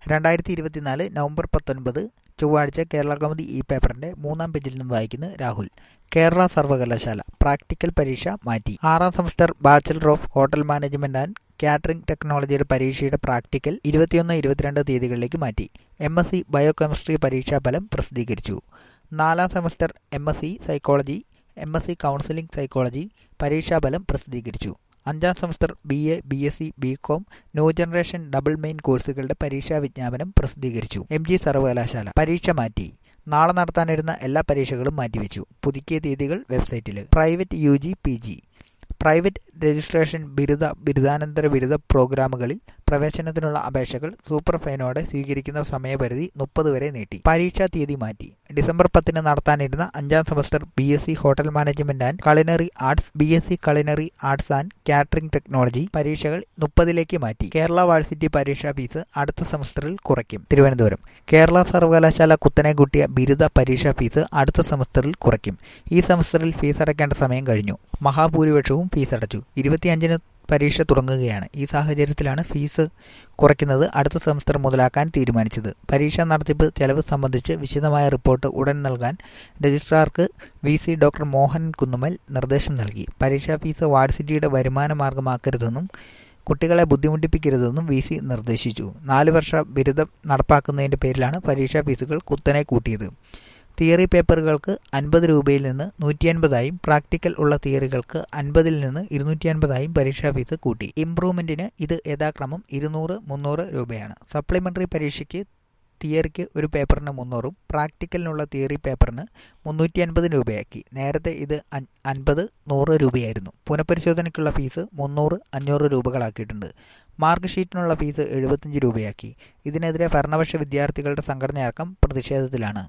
രണ്ടായിരത്തി ഇരുപത്തിനാല് നവംബർ പത്തൊൻപത് ചൊവ്വാഴ്ച കേരള കൗമുദി ഈ പേപ്പറിന്റെ മൂന്നാം പേജിൽ നിന്നും വായിക്കുന്നു രാഹുൽ കേരള സർവകലാശാല പ്രാക്ടിക്കൽ പരീക്ഷ മാറ്റി ആറാം semester bachelor of hotel management and catering ടെക്നോളജിയുടെ പരീക്ഷയുടെ പ്രാക്ടിക്കൽ ഇരുപത്തിയൊന്ന് ഇരുപത്തിരണ്ട് തീയതികളിലേക്ക് മാറ്റി എം എസ് സി ബയോകെമിസ്ട്രി പരീക്ഷാഫലം പ്രസിദ്ധീകരിച്ചു നാലാം semester M S C psychology M S C counselling psychology പരീക്ഷാഫലം പ്രസിദ്ധീകരിച്ചു അഞ്ചാം semester B A B S C B com new generation double main കോഴ്സുകളുടെ പരീക്ഷാ വിജ്ഞാപനം പ്രസിദ്ധീകരിച്ചു എം ജി സർവകലാശാല പരീക്ഷ മാറ്റി നാളെ നടത്താനിരുന്ന എല്ലാ പരീക്ഷകളും മാറ്റിവെച്ചു പുതുക്കിയ തീയതികൾ വെബ്സൈറ്റിൽ private U G P G private registration ബിരുദ ബിരുദാനന്തര ബിരുദ പ്രോഗ്രാമുകളിൽ പ്രവേശനത്തിനുള്ള അപേക്ഷകൾ സൂപ്പർ ഫൈനോടെ സ്വീകരിക്കുന്ന സമയപരിധി മുപ്പത് വരെ നീട്ടി പരീക്ഷാ തീയതി മാറ്റി ഡിസംബർ പത്തിന് നടത്താനിരുന്ന അഞ്ചാം semester B S C hotel management and culinary arts B S C culinary arts and catering technology പരീക്ഷകൾ മുപ്പതിലേക്ക് മാറ്റി കേരള വാഴ്സിറ്റി പരീക്ഷാ ഫീസ് അടുത്ത സെമസ്റ്ററിൽ കുറയ്ക്കും തിരുവനന്തപുരം കേരള സർവകലാശാല കുത്തനെ കൂട്ടിയ ബിരുദ പരീക്ഷാ ഫീസ് അടുത്ത സെമസ്റ്ററിൽ കുറയ്ക്കും ഈ സെമസ്റ്ററിൽ ഫീസ് അടയ്ക്കേണ്ട സമയം കഴിഞ്ഞു മഹാഭൂരിപക്ഷവും ഫീസ് അടച്ചു ഇരുപത്തിയഞ്ചിന് പരീക്ഷ തുടങ്ങുകയാണ് ഈ സാഹചര്യത്തിലാണ് ഫീസ് കുറയ്ക്കുന്നത് അടുത്ത സെമസ്റ്റർ മുതലാക്കാൻ തീരുമാനിച്ചത് പരീക്ഷാ നടത്തിപ്പ് ചെലവ് സംബന്ധിച്ച് വിശദമായ റിപ്പോർട്ട് ഉടൻ നൽകാൻ രജിസ്ട്രാർക്ക് V C doctor Mohan Kunnummal നിർദ്ദേശം നൽകി പരീക്ഷാ ഫീസ് വാർസിറ്റിയുടെ വരുമാന മാർഗമാക്കരുതെന്നും കുട്ടികളെ ബുദ്ധിമുട്ടിപ്പിക്കരുതെന്നും വി സി നിർദ്ദേശിച്ചു നാല് വർഷ ബിരുദം നടപ്പാക്കുന്നതിന്റെ പേരിലാണ് പരീക്ഷാ ഫീസുകൾ കുത്തനെ കൂട്ടിയത് തിയറി പേപ്പറുകൾക്ക് അൻപത് രൂപയിൽ നിന്ന് നൂറ്റി അൻപതായും പ്രാക്ടിക്കൽ ഉള്ള തിയറികൾക്ക് അൻപതിൽ നിന്ന് ഇരുന്നൂറ്റി അൻപതായും പരീക്ഷാ ഫീസ് കൂട്ടി ഇംപ്രൂവ്മെന്റിന് ഇത് യഥാക്രമം ഇരുന്നൂറ് മുന്നൂറ് രൂപയാണ് സപ്ലിമെന്ററി പരീക്ഷയ്ക്ക് തിയറിക്ക് ഒരു പേപ്പറിന് മുന്നൂറും പ്രാക്ടിക്കലിനുള്ള തിയറി പേപ്പറിന് മുന്നൂറ്റി അൻപത് രൂപയാക്കി നേരത്തെ ഇത് അൻപത് നൂറ് രൂപയായിരുന്നു പുനഃപരിശോധനയ്ക്കുള്ള ഫീസ് മുന്നൂറ് അഞ്ഞൂറ് രൂപകളാക്കിയിട്ടുണ്ട് മാർക്ക് ഷീറ്റിനുള്ള ഫീസ് എഴുപത്തഞ്ച് രൂപയാക്കി ഇതിനെതിരെ ഭരണപക്ഷ വിദ്യാർത്ഥികളുടെ സംഘടനയടക്കം പ്രതിഷേധത്തിലാണ്